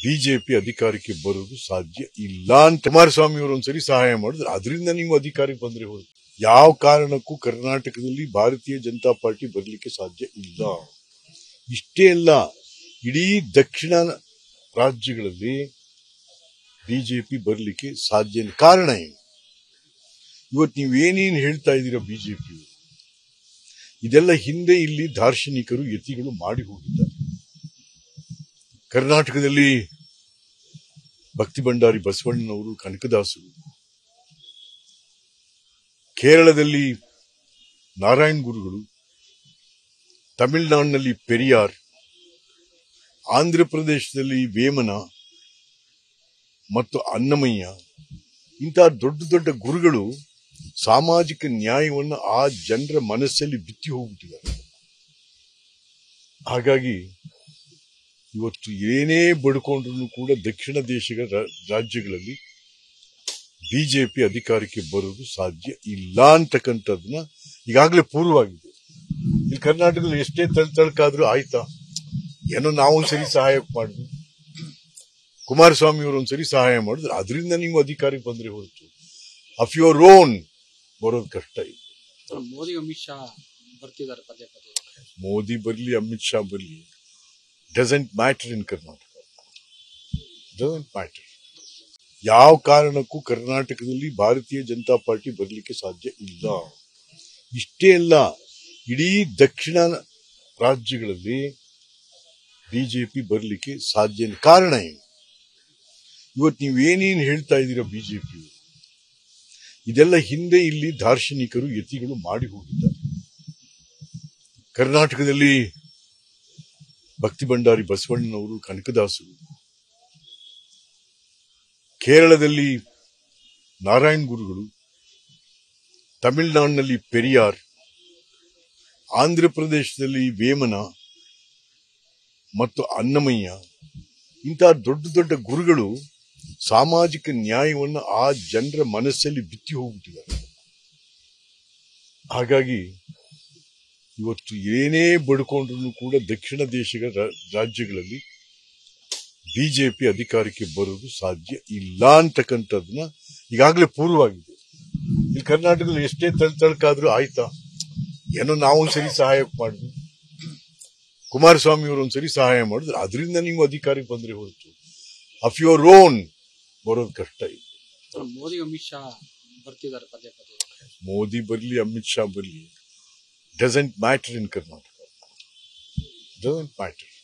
BJP ಅಧಿಕಾರಕ್ಕೆ ಬರೋದು ಸಾಧ್ಯ ಇಲ್ಲ ಅಂತ ಕುಮಾರಸ್ವಾಮಿ ಅವರು ಒಂದ್ಸರಿ ಸಹಾಯ ಮಾಡಿದ್ರು ಅದರಿಂದ ನೀವು ಅಧಿಕಾರಕ್ಕೆ ಬಂದ್ರೆ ಹೊರತು ಯಾವ ಕಾರಣಕ್ಕೂ ಕರ್ನಾಟಕದಲ್ಲಿ ಭಾರತೀಯ ಜನತಾ ಪಾರ್ಟಿ ಬರಲಿಕ್ಕೆ ಸಾಧ್ಯ ಇಲ್ಲ ಇಷ್ಟೇ ಅಲ್ಲ ಇಡೀ ದಕ್ಷಿಣ ರಾಜ್ಯಗಳಲ್ಲಿ ಬಿಜೆಪಿ ಬರಲಿಕ್ಕೆ ಸಾಧ್ಯ ಇಲ್ಲ. ಕಾರಣ ಏನು ಇವತ್ತು ನೀವೇನೇನು ಹೇಳ್ತಾ ಇದ್ದೀರಾ ಬಿಜೆಪಿ ಇದೆಲ್ಲ ಹಿಂದೆ ಇಲ್ಲಿ ದಾರ್ಶನಿಕರು ಯತಿಗಳು ಮಾಡಿ ಹೋಗಿದ್ದಾರೆ ಕರ್ನಾಟಕದಲ್ಲಿ ಭಕ್ತಿ ಭಂಡಾರಿ ಬಸವಣ್ಣನವರು ಕನಕದಾಸರು ಕೇರಳದಲ್ಲಿ ನಾರಾಯಣ್ ಗುರುಗಳು ತಮಿಳುನಾಡಿನಲ್ಲಿ ಪೆರಿಯಾರ್ ಆಂಧ್ರ ಪ್ರದೇಶದಲ್ಲಿ ವೇಮನ ಮತ್ತು ಅನ್ನಮಯ್ಯ ಇಂತಹ ದೊಡ್ಡ ದೊಡ್ಡ ಗುರುಗಳು ಸಾಮಾಜಿಕ ನ್ಯಾಯವನ್ನು ಆ ಜನರ ಮನಸ್ಸಲ್ಲಿ ಬಿತ್ತಿ ಹೋಗ್ಬಿಟ್ಟಿದ್ದಾರೆ ಹಾಗಾಗಿ ಇವತ್ತು ಏನೇ ಬಡ್ಕೊಂಡ್ರು ಕೂಡ ದಕ್ಷಿಣ ದೇಶಗಳ ರಾ- ರಾಜ್ಯಗಳಲ್ಲಿ ಬಿಜೆಪಿ ಅಧಿಕಾರಕ್ಕೆ ಬರೋದು ಸಾಧ್ಯ ಇಲ್ಲ ಅಂತಕ್ಕಂಥದ್ದನ್ನ ಈಗಾಗಲೇ ಪೂರ್ವವಾಗಿದೆ ಇಲ್ಲಿ ಕರ್ನಾಟಕದಲ್ಲಿ ಎಷ್ಟೇ ತಳ್ ತಳ್ಕಾದ್ರೂ ಆಯ್ತಾ ಏನೋ ನಾವು ಸರಿ ಸಹಾಯ ಮಾಡಿದ್ವಿ ಕುಮಾರಸ್ವಾಮಿ ಅವರು ಒಂದ್ಸರಿ ಸಹಾಯ ಮಾಡಿದ್ರು ಅದರಿಂದ ನೀವು ಅಧಿಕಾರಕ್ಕೆ ಬಂದ್ರೆ ಹೊರತು ಅಫ್ ಯುವರ್ ಓನ್ ಬರೋದು ಕಷ್ಟ ಇದೆ ಮೋದಿ ಅಮಿತ್ ಶಾ ಬರ್ತಿದ್ದಾರೆ ಪದೇ ಪದೇ ಮೋದಿ ಬರಲಿ ಅಮಿತ್ ಶಾ ಬರಲಿ doesn't matter in Karnataka doesn't matter ಯಾವ ಕಾರಣಕ್ಕೂ ಕರ್ನಾಟಕದಲ್ಲಿ ಭಾರತೀಯ ಜನತಾ ಪಾರ್ಟಿ ಬರಲಿಕ್ಕೆ ಸಾಧ್ಯ ಇಲ್ಲ ಇಷ್ಟೇ ಅಲ್ಲ ಇಡೀ ದಕ್ಷಿಣ ರಾಜ್ಯಗಳಲ್ಲಿ ಬಿಜೆಪಿ ಬರಲಿಕ್ಕೆ ಸಾಧ್ಯ ಇಲ್ಲ. ಕಾರಣ ಏನು ಇವತ್ತು ನೀವೇನೇನು ಹೇಳ್ತಾ ಇದ್ದೀರಾ ಬಿಜೆಪಿ ಇದೆಲ್ಲ ಹಿಂದೆ ಇಲ್ಲಿ ದಾರ್ಶನಿಕರು ಯತಿಗಳು ಮಾಡಿ ಹೋಗಿದ್ದಾರೆ ಕರ್ನಾಟಕದಲ್ಲಿ ಭಕ್ತಿ ಭಂಡಾರಿ ಬಸವಣ್ಣನವರು ಕನಕದಾಸರು ಕೇರಳದಲ್ಲಿ ನಾರಾಯಣ್ ಗುರುಗಳು ತಮಿಳುನಾಡಿನಲ್ಲಿ ಪೆರಿಯಾರ್ ಆಂಧ್ರ ಪ್ರದೇಶದಲ್ಲಿ ವೇಮನ ಮತ್ತು ಅನ್ನಮಯ್ಯ ಇಂತಹ ದೊಡ್ಡ ದೊಡ್ಡ ಗುರುಗಳು ಸಾಮಾಜಿಕ ನ್ಯಾಯವನ್ನು ಆ ಜನರ ಮನಸ್ಸಲ್ಲಿ ಬಿತ್ತಿ ಹೋಗ್ಬಿಟ್ಟಿದ್ದಾರೆ ಹಾಗಾಗಿ ಇವತ್ತು ಏನೇ ಬಡ್ಕೊಂಡ್ರು ಕೂಡ ದಕ್ಷಿಣ ದೇಶಗಳ ರಾ- ರಾಜ್ಯಗಳಲ್ಲಿ ಬಿಜೆಪಿ ಅಧಿಕಾರಕ್ಕೆ ಬರೋದು ಸಾಧ್ಯ ಇಲ್ಲ ಅಂತಕ್ಕಂಥದ್ದನ್ನ ಈಗಾಗಲೇ ಪೂರ್ವವಾಗಿದೆ ಇಲ್ಲಿ ಕರ್ನಾಟಕದಲ್ಲಿ ಎಷ್ಟೇ ತಳ್ ತಳ್ಕಾದ್ರೂ ಆಯ್ತಾ ಏನೋ ನಾವು ಸರಿ ಸಹಾಯ ಮಾಡಿದ್ವಿ ಕುಮಾರಸ್ವಾಮಿ ಅವರು ಒಂದ್ಸರಿ ಸಹಾಯ ಮಾಡಿದ್ರು ಅದರಿಂದ ನೀವು ಅಧಿಕಾರಕ್ಕೆ ಬಂದ್ರೆ ಹೊರತು ಅಫ್ ಯುವರ್ ಓನ್ ಬರೋದು ಕಷ್ಟ ಇದೆ ಮೋದಿ ಅಮಿತ್ ಶಾ ಬರ್ತಿದ್ದಾರೆ ಪದೇ ಪದೇ ಮೋದಿ ಬರಲಿ ಅಮಿತ್ ಶಾ ಬರಲಿ doesn't matter in Karnataka doesn't matter